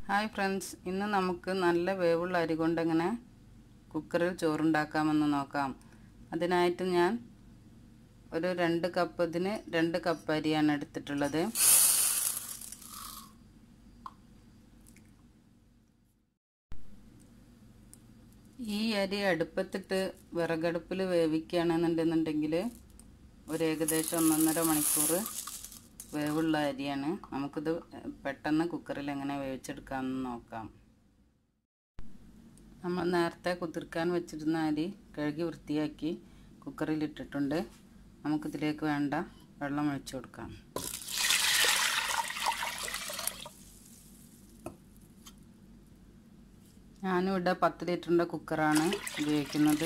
hi friends ഇന്ന് നമുക്ക് നല്ല വേവുള്ള അരി കൊണ്ട് എങ്ങനെ കുക്കറിൽ ചോറുണ്ടാക്കാമെന്ന് നോക്കാം അതിനായിട്ട് ഞാൻ ഒരു രണ്ട് കപ്പ് ഇതിന് രണ്ട് കപ്പ് അരിയാണ് എടുത്തിട്ടുള്ളത് ഈ അരി അടുപ്പത്തിട്ട് വിറകടുപ്പിൽ വേവിക്കുകയാണെന്നുണ്ടെന്നുണ്ടെങ്കിൽ ഒരു ഏകദേശം ഒന്നൊന്നര മണിക്കൂർ വേവുള്ള അരിയാണ് നമുക്കിത് പെട്ടെന്ന് കുക്കറിൽ എങ്ങനെ വേവിച്ചെടുക്കാമെന്ന് നോക്കാം നമ്മൾ നേരത്തെ കുതിർക്കാൻ വെച്ചിരുന്ന അരി കഴുകി വൃത്തിയാക്കി കുക്കറിൽ ഇട്ടിട്ടുണ്ട് നമുക്കിതിലേക്ക് വേണ്ട വെള്ളം ഒഴിച്ചു കൊടുക്കാം ഞാനിവിടെ പത്ത് ലിറ്ററിൻ്റെ കുക്കറാണ് ഉപയോഗിക്കുന്നത്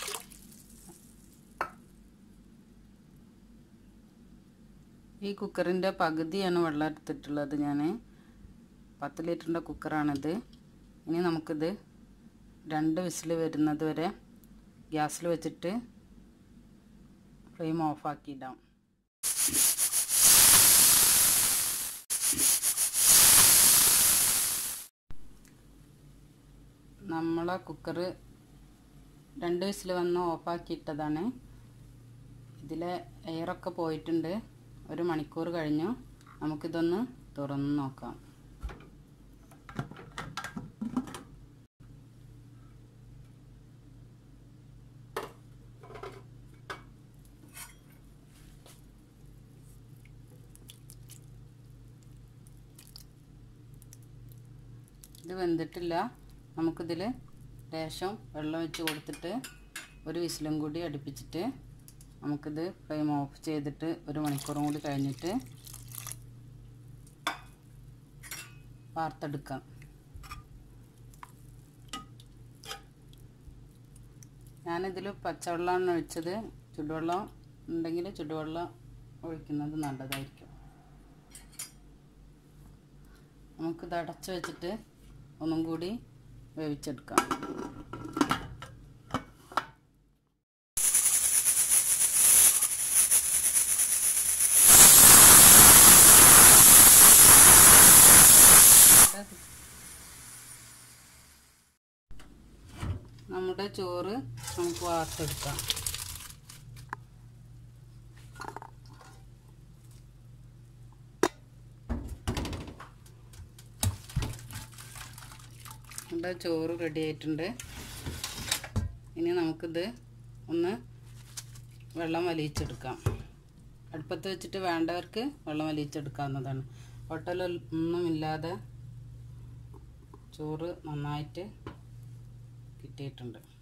ഈ കുക്കറിൻ്റെ പകുതിയാണ് വെള്ളം എടുത്തിട്ടുള്ളത് ഞാൻ പത്ത് ലിറ്ററിൻ്റെ കുക്കറാണിത് ഇനി നമുക്കിത് രണ്ട് വിസിൽ വരുന്നത് വരെ ഗ്യാസിൽ വെച്ചിട്ട് ഫ്ലെയിം ഓഫാക്കിയിടാം നമ്മളെ കുക്കർ രണ്ട് വിസിൽ വന്ന് ഓഫാക്കിയിട്ടതാണ് ഇതിലെ എയറൊക്കെ പോയിട്ടുണ്ട് ഒരു മണിക്കൂർ കഴിഞ്ഞു നമുക്കിതൊന്ന് തുറന്ന് നോക്കാം ഇത് വെന്തിട്ടില്ല നമുക്കിതിൽ ലേശം വെള്ളം വെച്ച് കൊടുത്തിട്ട് ഒരു വിസിലും കൂടി അടുപ്പിച്ചിട്ട് നമുക്കിത് ഫ്ലെയിം ഓഫ് ചെയ്തിട്ട് ഒരു മണിക്കൂറും കൂടി കഴിഞ്ഞിട്ട് വാർത്തെടുക്കാം ഞാനിതിൽ പച്ചവെള്ളമാണ് ഒഴിച്ചത് ചുടുവെള്ളം ഉണ്ടെങ്കിൽ ചുടുവെള്ളം ഒഴിക്കുന്നത് നല്ലതായിരിക്കും നമുക്കിത് അടച്ചു വെച്ചിട്ട് ഒന്നും കൂടി വേവിച്ചെടുക്കാം നമ്മുടെ ചോറ് നമുക്ക് വാർത്തെടുക്കാം നമ്മുടെ ചോറ് റെഡി ആയിട്ടുണ്ട് ഇനി നമുക്കിത് ഒന്ന് വെള്ളം വലിയിച്ചെടുക്കാം അടുപ്പത്ത് വെച്ചിട്ട് വേണ്ടവർക്ക് വെള്ളം വലിയിച്ചെടുക്കാവുന്നതാണ് ഒട്ടലൊന്നുമില്ലാതെ ചോറ് നന്നായിട്ട് കിട്ടിയിട്ടുണ്ട്